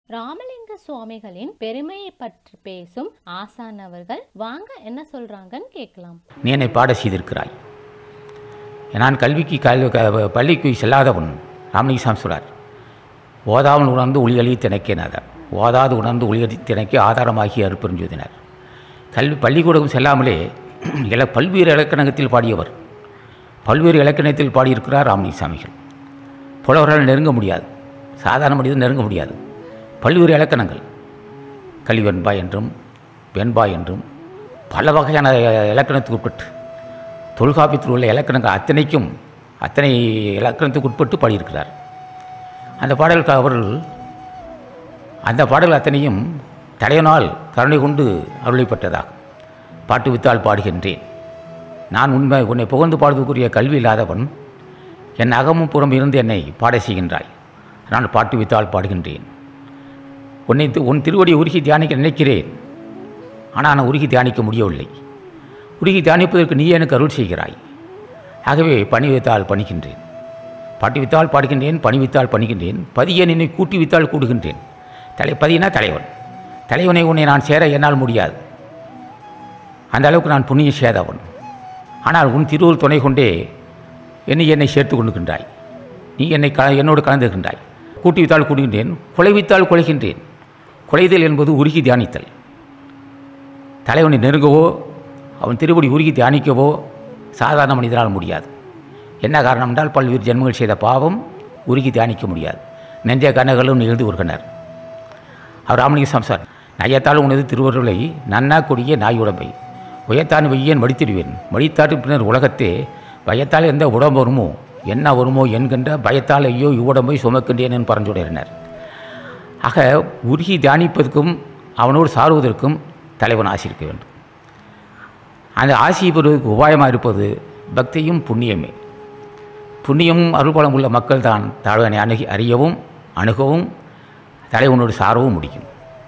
ராமலிங்க சுவாமிகளின் பெருமையை பற்றி பேசும் ஆசான் அவர்கள் வாங்க என்ன சொல்றாங்கன்னு கேட்கலாம் நீ என்னை பாட செய்திருக்கிறாய் நான் கல்விக்கு கல் க- பள்ளிக்கு செல்லாதவன் ராமலிங்கசாமி சொல்றார் ஓதாமல் உணர்ந்து ஒளியளி திணைக்கினார் ஓதாது உணர்ந்து ஒளியளி திணைக்கு ஆதாரமாகி அருப்பெருஞ்சோதினார் கல்வி பள்ளிக்கூடம் செல்லாமலே இல பல்வேறு இலக்கணத்தில் பாடியவர் பல்வேறு இலக்கணத்தில் பாடியிருக்கிறார் ராமலிங்கசாமிகள் புலவரால் நெருங்க முடியாது சாதாரண மனிதன் நெருங்க முடியாது பல்வேறு இலக்கணங்கள் கல்வி வெண்பா என்றும் வெண்பா என்றும் பல வகையான இலக்கணத்துக்கு உட்பட்டு தொல்காப்பியத்தில் உள்ள இலக்கணங்கள் அத்தனைக்கும் அத்தனை இலக்கணத்துக்கு உட்பட்டு பாடியிருக்கிறார் அந்த பாடலுக்கு அவர்கள் அந்த பாடல் அத்தனையும் தலையனால் கருணை கொண்டு அருளைப்பட்டதாகும் பாட்டு வித்தால் பாடுகின்றேன் நான் உண்மை உன்னை புகழ்ந்து பாடுவதற்குரிய கல்வி இல்லாதவன் என் அகமும் புறம் இருந்து என்னை பாட செய்கின்றாய் நான் பாட்டு வித்தால் பாடுகின்றேன் உன்னை தி- உன் திருவடி உருகி தியானிக்க நினைக்கிறேன் ஆனால் நான் உருகி தியானிக்க முடியவில்லை உருகி தியானிப்பதற்கு நீ எனக்கு அருள் செய்கிறாய் ஆகவே பணி வைத்தால் பணிக்கின்றேன் பாட்டி வித்தால் பாடுகின்றேன் பணி வித்தால் பணிக்கின்றேன் பதிய நின்னை கூட்டி வித்தால் கூடுகின்றேன் தலை பதினா தலைவன் தலைவனை உன்னை நான் சேர என்னால் முடியாது அந்த அளவுக்கு நான் புண்ணியம் சேதவன் ஆனால் உன் திருவுள் துணை கொண்டே என்னை என்னை சேர்த்து கொண்டுகின்றாய் நீ என்னை க என்னோடு கலந்துகின்றாய் கூட்டி வித்தால் கூடுகின்றேன் குலைவித்தால் குலைகின்றேன் குலைதல் என்பது உருகி தியானித்தல் தலைவனை நெருங்கவோ அவன் திருவடி உருகி தியானிக்கவோ சாதாரண மனிதனால் முடியாது என்ன காரணம் என்றால் பல்வேறு ஜென்மங்கள் செய்த பாவம் உருகி தியானிக்க முடியாது நெஞ்ச கனகளும் எழுதி வருகினர் அவர் ராமலிங்க சம்சார் நயத்தால் உனது திருவருளை நன்னா கொடிய நாய் உடம்பை உயத்தான் வெய்யன் மடித்திடுவேன் மடித்தாட்டு பின்னர் உலகத்தே பயத்தால் எந்த உடம்பு வருமோ என்ன வருமோ என்கின்ற பயத்தால் ஐயோ இவ்வுடம்பை சுமக்கின்றேன் என்று பரஞ்சுடையினர் ஆக உருகி தியானிப்பதற்கும் அவனோடு சாருவதற்கும் தலைவன் ஆசிரிக்க வேண்டும் அந்த ஆசி பெறுவதற்கு உபாயமாக இருப்பது பக்தியும் புண்ணியமே புண்ணியமும் அருள்பலம் உள்ள மக்கள் தான் தாழ்வனை அணுகி அறியவும் அணுகவும் தலைவனோடு சாரவும் முடியும்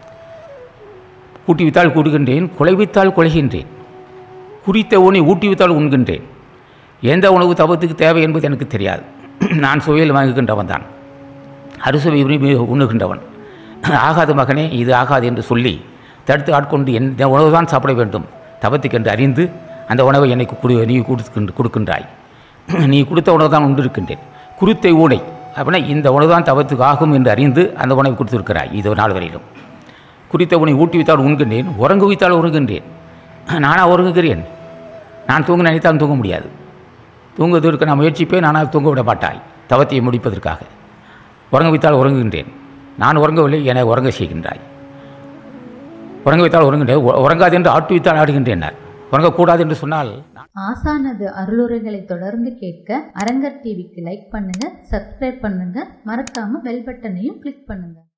கூட்டி வித்தால் கூடுகின்றேன் குலைவித்தால் குலைகின்றேன் குறித்த உணவை ஊட்டி வித்தால் உண்கின்றேன் எந்த உணவு தவத்துக்கு தேவை என்பது எனக்கு தெரியாது நான் சுவையில் வாங்குகின்றவன் தான் அறுசுவை விரும்பி உண்ணுகின்றவன் ஆகாது மகனே இது ஆகாது என்று சொல்லி தடுத்து ஆட்கொண்டு எந்த உணவு தான் சாப்பிட வேண்டும் தவத்துக்கு என்று அறிந்து அந்த உணவை என்னை கொடு நீ கொடுக்கின்ற கொடுக்கின்றாய் நீ கொடுத்த உணவு தான் உண்டு இருக்கின்றேன் குருத்தை ஊனை அப்படின்னா இந்த உணவு தான் தவத்துக்கு ஆகும் என்று அறிந்து அந்த உணவை கொடுத்திருக்கிறாய் இது நாள் வரையிலும் குறித்த உணவை ஊட்டி வைத்தால் உண்கின்றேன் உறங்கு வைத்தால் உறங்குகின்றேன் நானாக உறங்குகிறேன் நான் தூங்க நினைத்தாலும் தூங்க முடியாது தூங்குவதற்கு நான் முயற்சிப்பேன் ஆனால் தூங்க விட மாட்டாய் தவத்தை முடிப்பதற்காக உறங்க வைத்தால் உறங்குகின்றேன் நான் உறங்கவில்லை என உறங்க செய்கின்றாய் உறங்க வைத்தால் உறங்குகின்றேன் உ- உறங்காது என்று ஆட்டு வைத்தால் ஆடுகின்றேன் உறங்கக்கூடாது என்று சொன்னால் ஆசானது அருளுரைகளை தொடர்ந்து கேட்க அரங்கர் டிவிக்கு லைக் பண்ணுங்க சப்ஸ்கிரைப் பண்ணுங்க மறக்காம பெல் பட்டனையும் கிளிக் பண்ணுங்க